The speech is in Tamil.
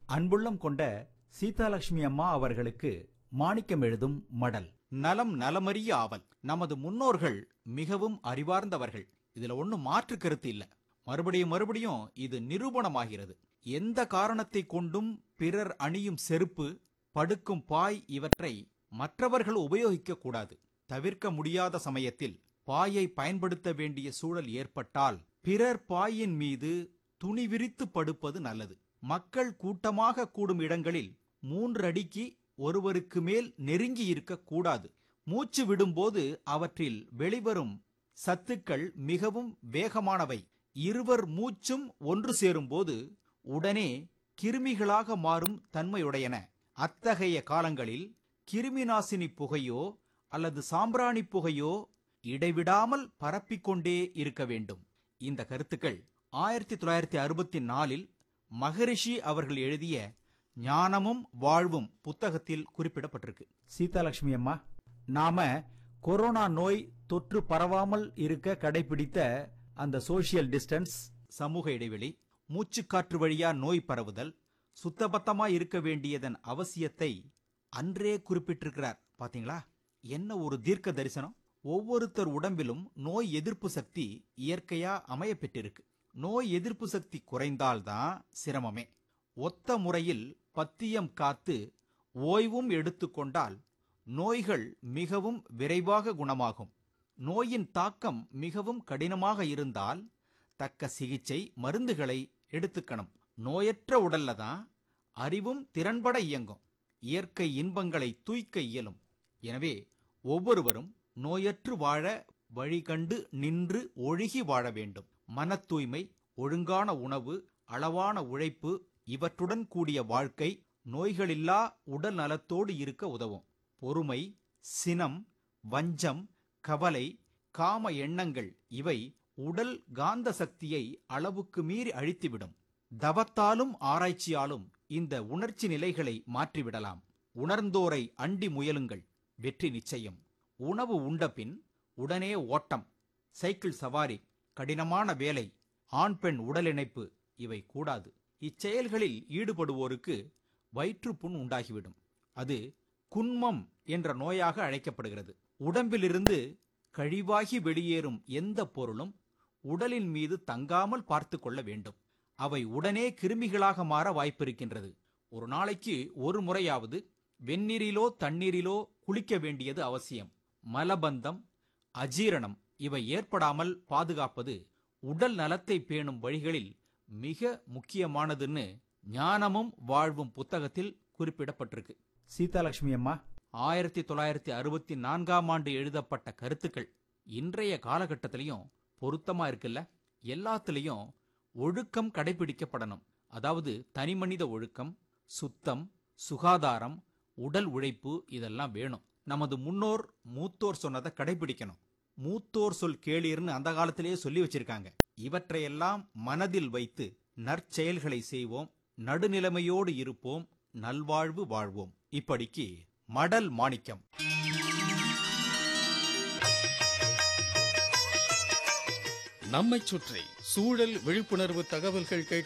அன்புள்ளம் கொண்ட சீதாலட்சுமி அம்மா அவர்களுக்கு மாணிக்கம் எழுதும் மடல் நலம் நலமறிய ஆவல் நமது முன்னோர்கள் மிகவும் அறிவார்ந்தவர்கள் இதுல ஒண்ணும் மாற்று கருத்து இல்ல மறுபடியும் மறுபடியும் இது நிரூபணமாகிறது எந்த காரணத்தை கொண்டும் பிறர் அணியும் செருப்பு படுக்கும் பாய் இவற்றை மற்றவர்கள் உபயோகிக்க கூடாது தவிர்க்க முடியாத சமயத்தில் பாயை பயன்படுத்த வேண்டிய சூழல் ஏற்பட்டால் பிறர் பாயின் மீது துணி விரித்து படுப்பது நல்லது மக்கள் கூட்டமாக கூடும் இடங்களில் மூன்று அடிக்கு ஒருவருக்கு மேல் நெருங்கி இருக்க கூடாது மூச்சு விடும்போது அவற்றில் வெளிவரும் சத்துக்கள் மிகவும் வேகமானவை இருவர் மூச்சும் ஒன்று சேரும்போது உடனே கிருமிகளாக மாறும் தன்மையுடையன அத்தகைய காலங்களில் கிருமிநாசினி புகையோ அல்லது சாம்பிராணி புகையோ இடைவிடாமல் பரப்பிக்கொண்டே இருக்க வேண்டும் இந்த கருத்துக்கள் ஆயிரத்தி தொள்ளாயிரத்தி அறுபத்தி நாலில் மகரிஷி அவர்கள் எழுதிய ஞானமும் வாழ்வும் புத்தகத்தில் குறிப்பிடப்பட்டிருக்கு சீதாலட்சுமி அம்மா நாம கொரோனா நோய் தொற்று பரவாமல் இருக்க கடைபிடித்த அந்த சோஷியல் டிஸ்டன்ஸ் சமூக இடைவெளி மூச்சுக்காற்று வழியா நோய் பரவுதல் சுத்தபத்தமா இருக்க வேண்டியதன் அவசியத்தை அன்றே குறிப்பிட்டிருக்கிறார் பாத்தீங்களா என்ன ஒரு தீர்க்க தரிசனம் ஒவ்வொருத்தர் உடம்பிலும் நோய் எதிர்ப்பு சக்தி இயற்கையா அமைய பெற்றிருக்கு நோய் எதிர்ப்பு சக்தி குறைந்தால்தான் சிரமமே ஒத்த முறையில் பத்தியம் காத்து ஓய்வும் எடுத்துக்கொண்டால் நோய்கள் மிகவும் விரைவாக குணமாகும் நோயின் தாக்கம் மிகவும் கடினமாக இருந்தால் தக்க சிகிச்சை மருந்துகளை எடுத்துக்கணும் நோயற்ற உடல்ல தான் அறிவும் திறன்பட இயங்கும் இயற்கை இன்பங்களை தூய்க்க இயலும் எனவே ஒவ்வொருவரும் நோயற்று வாழ வழிகண்டு நின்று ஒழுகி வாழ வேண்டும் மன தூய்மை ஒழுங்கான உணவு அளவான உழைப்பு இவற்றுடன் கூடிய வாழ்க்கை நோய்களில்லா உடல் நலத்தோடு இருக்க உதவும் பொறுமை சினம் வஞ்சம் கவலை காம எண்ணங்கள் இவை உடல் காந்த சக்தியை அளவுக்கு மீறி அழித்துவிடும் தவத்தாலும் ஆராய்ச்சியாலும் இந்த உணர்ச்சி நிலைகளை மாற்றிவிடலாம் உணர்ந்தோரை அண்டி முயலுங்கள் வெற்றி நிச்சயம் உணவு உண்டபின் உடனே ஓட்டம் சைக்கிள் சவாரி கடினமான வேலை ஆண் பெண் உடலிணைப்பு இவை கூடாது இச்செயல்களில் ஈடுபடுவோருக்கு வயிற்றுப்புண் உண்டாகிவிடும் அது குன்மம் என்ற நோயாக அழைக்கப்படுகிறது உடம்பிலிருந்து கழிவாகி வெளியேறும் எந்த பொருளும் உடலின் மீது தங்காமல் பார்த்து கொள்ள வேண்டும் அவை உடனே கிருமிகளாக மாற வாய்ப்பிருக்கின்றது ஒரு நாளைக்கு ஒரு முறையாவது வெந்நீரிலோ தண்ணீரிலோ குளிக்க வேண்டியது அவசியம் மலபந்தம் அஜீரணம் இவை ஏற்படாமல் பாதுகாப்பது உடல் நலத்தை பேணும் வழிகளில் மிக முக்கியமானதுன்னு ஞானமும் வாழ்வும் புத்தகத்தில் குறிப்பிடப்பட்டிருக்கு சீதாலட்சுமி அம்மா ஆயிரத்தி தொள்ளாயிரத்தி அறுபத்தி நான்காம் ஆண்டு எழுதப்பட்ட கருத்துக்கள் இன்றைய காலகட்டத்திலையும் பொருத்தமா இருக்குல்ல எல்லாத்துலயும் ஒழுக்கம் கடைபிடிக்கப்படணும் அதாவது தனிமனித ஒழுக்கம் சுத்தம் சுகாதாரம் உடல் உழைப்பு இதெல்லாம் வேணும் நமது முன்னோர் மூத்தோர் சொன்னதை கடைபிடிக்கணும் மூத்தோர் சொல் கேளீர்னு அந்த காலத்திலேயே சொல்லி வச்சிருக்காங்க இவற்றையெல்லாம் மனதில் வைத்து நற்செயல்களை செய்வோம் நடுநிலைமையோடு இருப்போம் நல்வாழ்வு வாழ்வோம் இப்படிக்கு மடல் மாணிக்கம் நம்மைச் சுற்றி சூழல் விழிப்புணர்வு தகவல்கள் கேட்டு